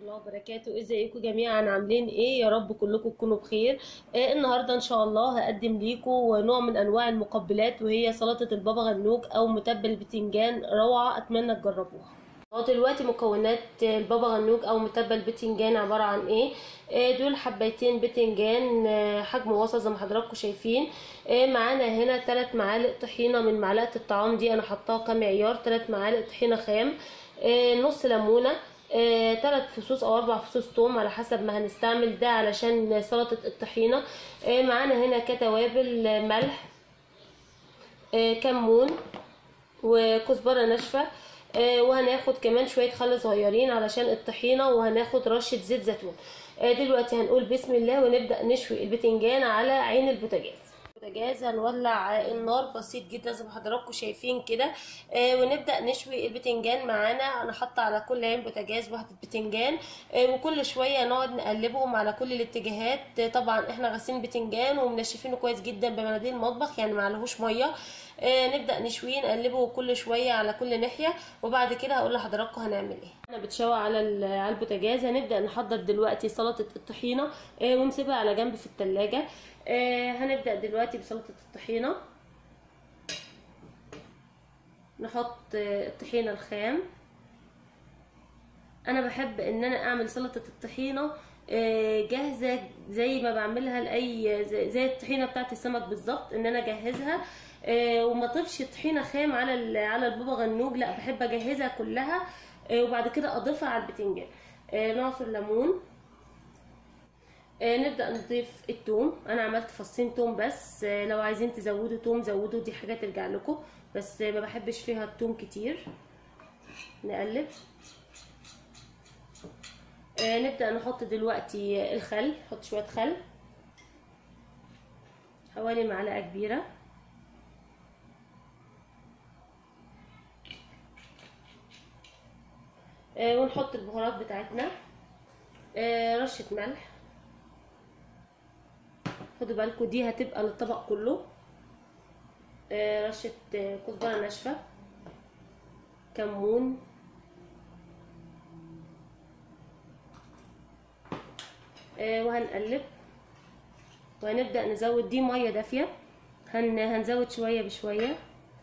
الله وبركاته ازيكم جميعا عاملين ايه يا رب كلكم تكونوا بخير آه النهارده ان شاء الله هقدم ليكم نوع من انواع المقبلات وهي سلطه البابا غنوج او متبل البتنجان روعه اتمنى تجربوها هو دلوقتي مكونات البابا غنوج او متبل بتنجان عباره عن ايه آه دول حبايتين بتنجان آه حجم وسط زي ما حضراتكم شايفين آه معانا هنا 3 معالق طحينه من معلقه الطعام دي انا حطاها كمعيار 3 معالق طحينه خام نص ليمونه ثلاث آه، فصوص او اربع فصوص توم على حسب ما هنستعمل ده علشان سلطه الطحينه آه معانا هنا كتوابل ملح آه كمون وكزبره ناشفه وهناخد كمان شويه خل صغيرين علشان الطحينه وهناخد رشه زيت زيتون دلوقتي هنقول بسم الله ونبدا نشوي البتنجان على عين البوتاجاز البوتاجاز هنولع النار بسيط جدا زي ما حضراتكم شايفين كده آه ونبدا نشوي البتنجان معانا انا حاطه على كل عين بوتاجاز واحده بتنجان آه وكل شويه نقعد نقلبهم على كل الاتجاهات آه طبعا احنا غاسلين بتنجان ومنشفينه كويس جدا بمناديل المطبخ يعني معلهوش ميه آه نبدا نشويه نقلبه كل شويه على كل ناحيه وبعد كده هقول لحضراتكم هنعمل ايه انا بتشوى على على البوتاجاز هنبدا نحضر دلوقتي سلطه الطحينه آه ونسيبها على جنب في التلاجة آه هنبدا دلوقتي بسلطه الطحينه نحط آه الطحينه الخام انا بحب ان انا اعمل سلطه الطحينه آه جاهزه زي ما بعملها لاي زي الطحينه بتاعت السمك بالظبط ان انا اجهزها آه وما اضيفش طحينه خام على على البابا غنوج لا بحب اجهزها كلها آه وبعد كده اضيفها على البتنجان آه نعصر ليمون آه نبدا نضيف التوم انا عملت فصين توم بس آه لو عايزين تزودوا توم زودوا دي حاجه ترجع لكم بس آه ما بحبش فيها التوم كتير نقلب آه نبدا نحط دلوقتي الخل نحط شويه خل حوالي معلقه كبيره آه ونحط البهارات بتاعتنا آه رشه ملح خدوا بالكم دي هتبقى للطبق كله آه رشه آه كزبره ناشفه كمون آه وهنقلب وهنبدا نزود دي ميه دافيه هن هنزود شويه بشويه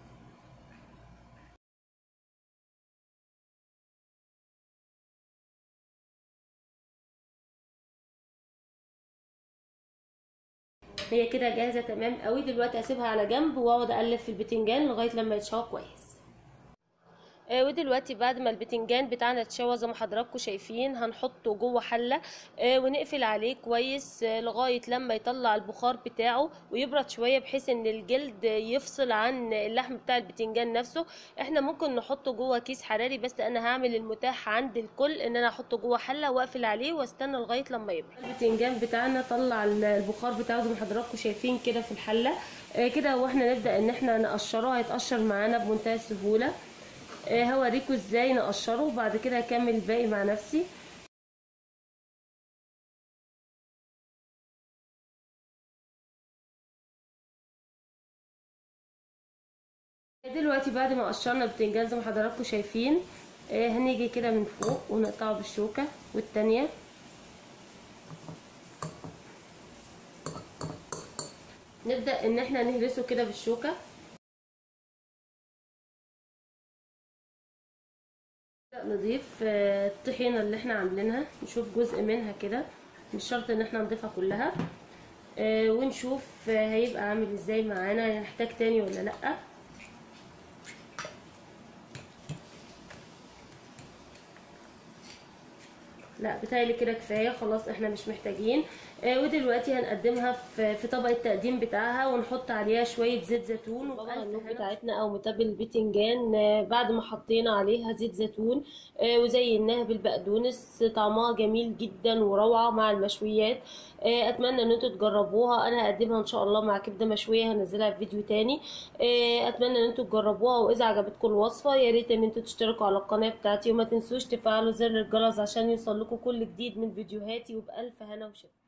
هي كده جاهزه تمام قوي دلوقتي هسيبها على جنب واقعد اقلب في البتنجان لغايه لما يتشوى كويس آه ودلوقتي بعد ما البتنجان بتاعنا اتشوى زي ما حضراتكم شايفين هنحطه جوه حله آه ونقفل عليه كويس آه لغايه لما يطلع البخار بتاعه ويبرد شويه بحيث ان الجلد يفصل عن اللحم بتاع البتنجان نفسه احنا ممكن نحطه جوه كيس حراري بس انا هعمل المتاح عند الكل ان انا احطه جوه حله واقفل عليه واستنى لغايه لما يبرد البتنجان بتاعنا طلع البخار بتاعه زي ما حضراتكم شايفين كده في الحله كده واحنا نبدا ان احنا نقشره هيتقشر معانا بمنتهى السهوله هوريكم ازاي نقشره وبعد كده هكمل الباقي مع نفسي دلوقتي بعد ما قشرنا البتنجان زي ما حضراتكم شايفين هنيجي كده من فوق ونقطعه بالشوكه والتانيه نبدا ان احنا نهرسه كده بالشوكه نضيف الطحينه اللي احنا عاملينها نشوف جزء منها كده مش شرط ان احنا نضيفها كلها ونشوف هيبقى عامل ازاي معانا هنحتاج تاني ولا لا لا بتهيألي كده كفايه خلاص احنا مش محتاجين آه ودلوقتي هنقدمها في, في طبق التقديم بتاعها ونحط عليها شويه زيت زيتون والنوب بتاعتنا او متبل البتنجان آه بعد ما حطينا عليها زيت زيتون آه وزيناها بالبقدونس طعمها جميل جدا وروعه مع المشويات آه اتمنى ان انتوا تجربوها انا هقدمها ان شاء الله مع كبده مشويه هنزلها في فيديو تاني آه اتمنى ان انتوا تجربوها واذا عجبتكم الوصفه يا ريت ان انتوا تشتركوا على القناه بتاعتي وما تنسوش تفعلوا زر الجرس عشان يوصل لكم كل جديد من فيديوهاتي وبألف هنا وشفا